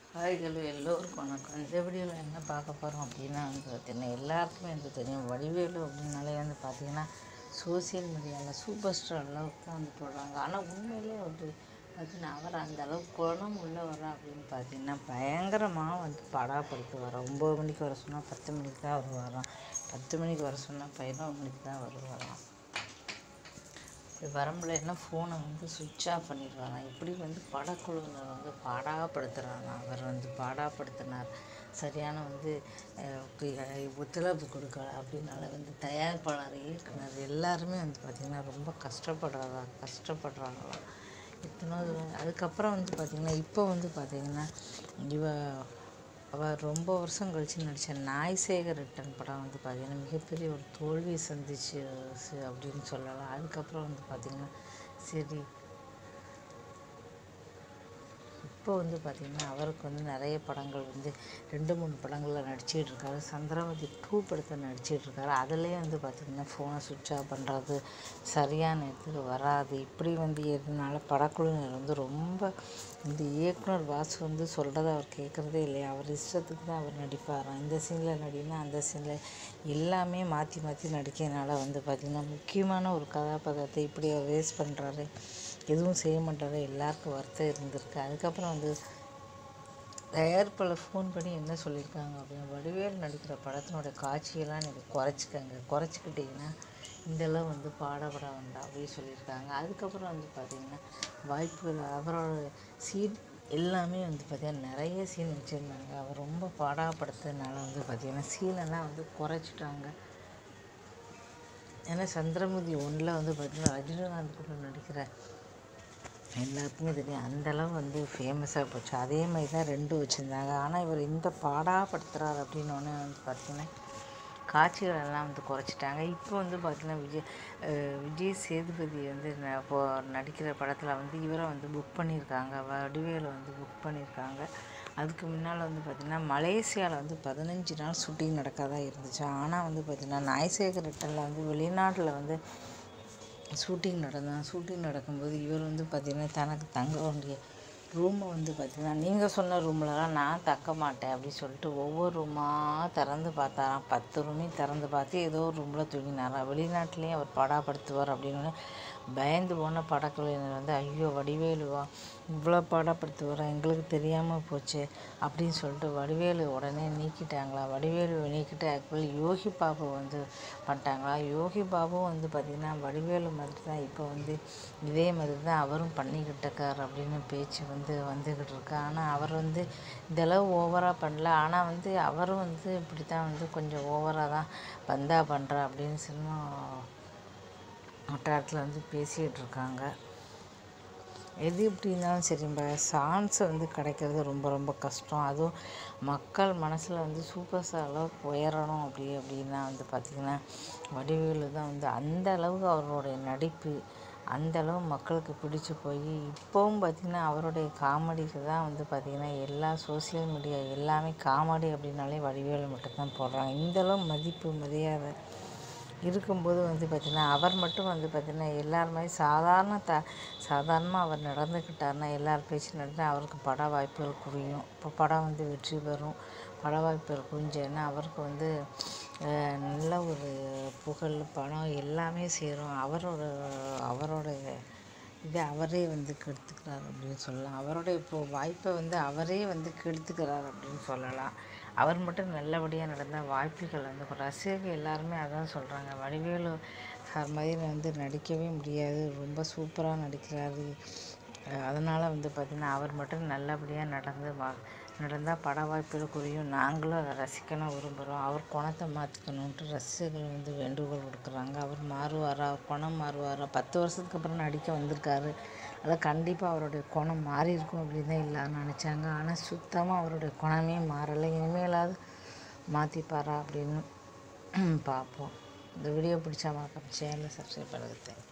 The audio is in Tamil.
ஹாய்களு எல்லோருக்கும் வணக்கம் இந்த வீடியோவில் என்ன பார்க்க போகிறோம் அப்படின்னா வந்து பார்த்தீங்கன்னா எல்லாருக்குமே வந்து தெரியும் வடிவேலு அப்படின்னாலே வந்து பார்த்தீங்கன்னா சோசியல் மீடியாவில் சூப்பர் ஸ்டார் அளவுக்கு தான் வந்து போடுறாங்க ஆனால் உண்மையிலே வந்து பார்த்தீங்கன்னா அவர் அந்த அளவுக்கு குணம் உள்ள வர அப்படின்னு பார்த்தீங்கன்னா பயங்கரமாக வந்து படாப்படுத்து வர ஒம்பது மணிக்கு வர சொன்னால் பத்து மணிக்கு தான் அவர் வரான் பத்து மணிக்கு வர சொன்னால் பதினோரு மணிக்கு தான் அவர் வரான் இப்படி வரமுடியலன்னா ஃபோனை வந்து சுவிட்ச் ஆஃப் பண்ணிடுவாங்க இப்படி வந்து படக்குழுவினர் வந்து பாடாப்படுத்துகிறாங்க அவர் வந்து பாடாப்படுத்தினார் சரியான வந்து அஹ், கு- ஒத்துழைப்பு கொடுக்கல அப்படின்னால வந்து தயாரிப்பாளர் இயக்குனர் எல்லாருமே வந்து பார்த்திங்கன்னா ரொம்ப கஷ்டப்படுறாங்க கஷ்டப்படுறாங்களாம் இத்தனை அதுக்கப்புறம் வந்து பார்த்திங்கன்னா இப்போ வந்து பார்த்திங்கன்னா இவ அவர் ரொம்ப வருஷம் கழித்து நடித்த நாய்சேகர் ரிட்டன் படம் வந்து பார்த்திங்கன்னா மிகப்பெரிய ஒரு தோல்வியை சந்திச்சு சு- அப்படின்னு சொல்லலாம் அதுக்கப்புறம் வந்து பார்த்திங்கன்னா சரி இப்போ வந்து பார்த்திங்கன்னா அவருக்கு வந்து நிறைய படங்கள் வந்து ரெண்டு மூணு படங்களில் நடிச்சிட்டு இருக்காரு சந்திரமதி டூ படத்தை நடிச்சிட்டு இருக்காரு அதுலேயே வந்து பார்த்திங்கன்னா ஃபோனை சுவிட்ச் ஆஃப் பண்ணுறது சரியான நேரத்துக்கு வராது இப்படி வந்து இருந்தனால படக்குழுவினர் வந்து ரொம்ப இந்த இயக்குனர் வாசு வந்து சொல்கிறத அவர் கேட்குறதே இல்லையா அவர் இஷ்டத்துக்கு தான் அவர் நடிப்பாராம் இந்த சீனில் நடினா அந்த சீனில் எல்லாமே மாற்றி மாற்றி நடிக்கிறதுனால வந்து பார்த்திங்கன்னா முக்கியமான ஒரு கதாபாத்திரத்தை இப்படி அவர் வேஸ்ட் பண்ணுறாரு எதுவும் செய்ய மாட்டாரு எல்லாருக்கும் வருத்தம் இருந்திருக்கு அதுக்கப்புறம் வந்து தயாரிப்பாளர் ஃபோன் பண்ணி என்ன சொல்லியிருக்காங்க அப்படின்னா வடிவேல் நடிக்கிற படத்தினோட காட்சியெல்லாம் நீங்கள் குறைச்சிக்கங்க குறைச்சிக்கிட்டிங்கன்னா இதெல்லாம் வந்து பாடப்பட வேண்டாம் அப்படின்னு சொல்லியிருக்காங்க அதுக்கப்புறம் வந்து பார்த்திங்கன்னா வாய்ப்புகள் அவரோட சீன் எல்லாமே வந்து பார்த்திங்கன்னா நிறைய சீன் வச்சுருந்தாங்க அவர் ரொம்ப பாடாப்படுத்துறதுனால வந்து பார்த்திங்கன்னா சீனெல்லாம் வந்து குறைச்சிட்டாங்க ஏன்னா சந்திரமுதி ஒன்றில் வந்து பார்த்திங்கன்னா ரஜினிகாந்த் கூட நடிக்கிற எல்லாருக்குமே தெரியும் அந்த அளவு வந்து ஃபேமஸாக போச்சு அதே மாதிரி தான் ரெண்டும் வச்சுருந்தாங்க ஆனால் இவர் இந்த பாடாப்படுத்துகிறார் அப்படின்னு ஒன்று வந்து பார்த்திங்கன்னா காட்சிகள் எல்லாம் வந்து குறைச்சிட்டாங்க இப்போ வந்து பார்த்திங்கன்னா விஜய் அஹ் விஜய் சேதுபதி வந்து ந- இப்போ நடிக்கிற படத்தில் வந்து இவரை வந்து புக் பண்ணியிருக்காங்க வடிவேலை வந்து புக் பண்ணியிருக்காங்க அதுக்கு முன்னால் வந்து பார்த்திங்கன்னா மலேசியாவில் வந்து பதினஞ்சு நாள் ஷூட்டிங் நடக்காதான் இருந்துச்சு ஆனால் வந்து பார்த்திங்கன்னா நாய்சேகர் ரிட்டனில் வந்து வெளிநாட்டில் வந்து ஷூட்டிங் நடந்தான் ஷூட்டிங் நடக்கும்போது இவர் வந்து பார்த்திங்கன்னா தனக்கு தங்க வேண்டிய ரூமை வந்து பார்த்திங்கன்னா நீங்கள் சொன்ன ரூம்லலாம் நான் தக்க மாட்டேன் அப்படின்னு சொல்லிட்டு ஒவ்வொரு ரூமாக திறந்து பார்த்தாராம் பத்து ரூமையும் திறந்து பார்த்து ஏதோ ஒரு ரூமில் தூங்கினாராம் வெளிநாட்டிலையும் அவர் படாப்படுத்துவார் அப்படின்னு பயந்து போன படக்குழுவினர் வந்து ஐயோ வடிவேலுவா இவ்வளோ பாடப்படுத்துவாரா எங்களுக்கு தெரியாமல் போச்சு அப்படின்னு சொல்லிட்டு வடிவேலு உடனே நீக்கிட்டாங்களா வடிவேலு நீக்கிட்டு ஆக்சுவலி யோகி பாபு வந்து பண்ணிட்டாங்களா யோகி பாபு வந்து பார்த்திங்கன்னா வடிவேலு மாதிரி தான் இப்போ வந்து இதே மாதிரி தான் அவரும் பண்ணிக்கிட்டு இருக்கார் அப்படின்னு பேச்சு வந்து வந்துக்கிட்டு இருக்கு ஆனால் அவர் வந்து இதளவு ஓவராக பண்ணல ஆனால் வந்து அவரும் வந்து இப்படி தான் வந்து கொஞ்சம் ஓவராக தான் பந்தா பண்ணுறா அப்படின்னு சினிமா வட்டாரத்தில் வந்து பேசிக்கிட்டு இருக்காங்க எது எப்படி இருந்தாலும் சரி நம்ம சான்ஸ் வந்து கிடைக்கிறது ரொம்ப ரொம்ப கஷ்டம் அதுவும் மக்கள் மனசில் வந்து சூப்பர் ஸ்டார் அளவுக்கு உயரணும் அப்படி அப்படின்னா வந்து பார்த்திங்கன்னா வடிவேலு தான் வந்து அந்த அளவுக்கு அவருடைய நடிப்பு அந்த அளவு மக்களுக்கு பிடிச்சி போய் இப்போவும் பார்த்திங்கன்னா அவருடைய காமெடிக்கு தான் வந்து பார்த்திங்கன்னா எல்லா சோஷியல் மீடியா எல்லாமே காமெடி அப்படின்னாலே வடிவேலு மட்டும்தான் போடுறாங்க இந்த அளவு மதிப்பு மரியாதை இருக்கும்போது வந்து பார்த்திங்கன்னா அவர் மட்டும் வந்து பார்த்திங்கன்னா எல்லார் மாதிரி சாதாரண த சாதாரணமாக அவர் நடந்துக்கிட்டாருன்னா எல்லார் பேச்சு நடந்து அவருக்கு பட வாய்ப்புகள் குவியும் இப்போ படம் வந்து வெற்றி பெறும் பட வாய்ப்புகள் குவிஞ்சேன்னா அவருக்கு வந்து அஹ், நல்ல ஒரு புகழ் பணம் எல்லாமே சேரும் அவரோட அவரோட இதை அவரே வந்து கெடுத்துக்கிறார் அப்படின்னு சொல்லலாம் அவருடைய இப்போ வாய்ப்பை வந்து அவரே வந்து கெடுத்துக்கிறார் அப்படின்னு சொல்லலாம் அவர் மட்டும் நல்லபடியாக நடந்தால் வாய்ப்புகள் வந்து குறையும். ரசிகர்கள் எல்லாருமே அதான் சொல்கிறாங்க வடிவேலு சார் மாதிரி வந்து நடிக்கவே முடியாது ரொம்ப சூப்பராக நடிக்கிறாரு அதனால் வந்து பார்த்திங்கன்னா அவர் மட்டும் நல்லபடியாக நடந்து வா நடந்தால் பட வாய்ப்புகள் குறையும் நாங்களும் அதை ரசிக்கணும் விரும்புகிறோம் அவர் குணத்தை மாற்றிக்கணுன்ட்டு ரசிகர்கள் வந்து வேண்டுகோள் கொடுக்குறாங்க அவர் மாறுவாரா அவர் குணம் மாறுவாரா பத்து வருஷத்துக்கு அப்புறம் நடிக்க வந்திருக்காரு அதான் கண்டிப்பாக அவருடைய குணம் மாறி இருக்கும் அப்படின்னு தான் எல்லாரும் நினச்சாங்க ஆனால் சுத்தமாக அவருடைய குணமே மாறலை இனிமேலாவது மாற்றிப்பாரா அப்படின்னு பார்ப்போம் இந்த வீடியோ பிடிச்சா மறக்காம சேனலை சப்ஸ்கிரைப் பண்ணுங்க